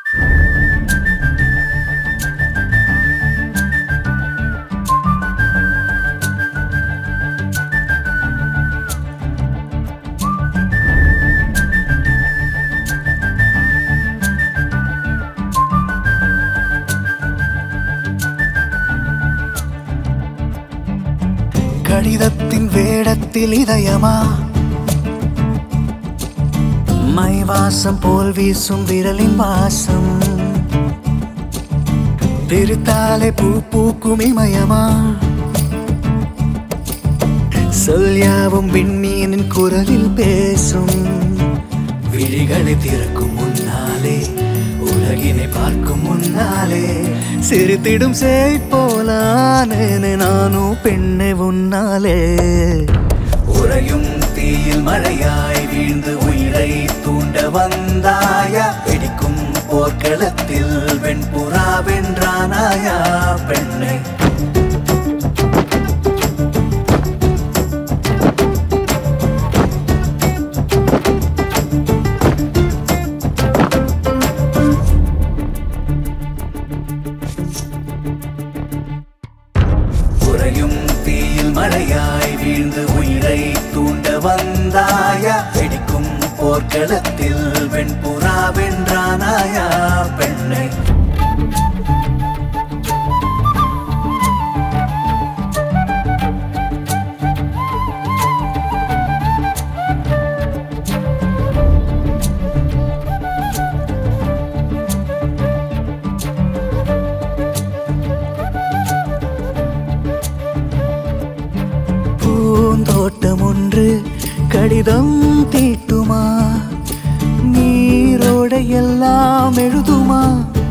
கடிதத்தின் வேடத்தில் இதயமா மை வாசம் போல் வீசும் விரலின் வாசம் பிரித்தாலே பூ பூக்கும் இமயமா சொல்யாவும் விண்மீனின் குரலில் பேசும் விழிகளை திறக்கும் முன்னாலே உலகினை பார்க்கும் முன்னாலே சிரித்திடும் சேய் போலானேனே நானும் பெண்ணை உன்னாலே உறையும் தீயில் மழையாய் வீழ்ந்து உயிரை தூண்ட வந்தாயா வெடிக்கும் போர்க்களத்தில் வெண்புறா வென்றானாயா பெண்ணை உறையும் தீயில் மழையாய் வீழ்ந்து உயிரை தூண்ட வந்தாயா வெடிக்கும் போர்க்களத்தில் வெண்புறா வென்றானாயா பெண்ணை பூந்தோட்டம் ஒன்று கடிதம் தீட்டுமா நீரோட எல்லாம் எழுதுமா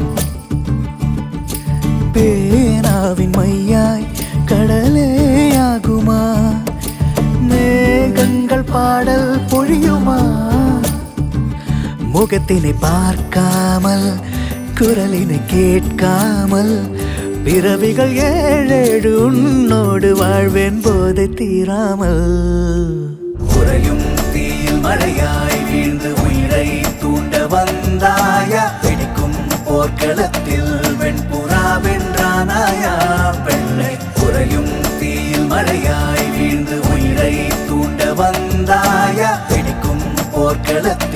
பேனாவின் மையாய் கடலே ஆகுமா மேகங்கள் பாடல் பொழியுமா முகத்தினை பார்க்காமல் குரலினை கேட்காமல் பிறவிகள் ஏழேழு உன்னோடு வாழ்வேன் போதை தீராமல் உறையும் தீயில் மழையாய் வீழ்ந்து உயிரை தூண்ட வந்தாயா வெடிக்கும் போர்க்களத்தில் வெண்புறா வென்றானாயா பெண்ணை உறையும் தீயில் மழையாய் வீழ்ந்து உயிரை தூண்ட வந்தாயா வெடிக்கும் போர்க்களத்தில்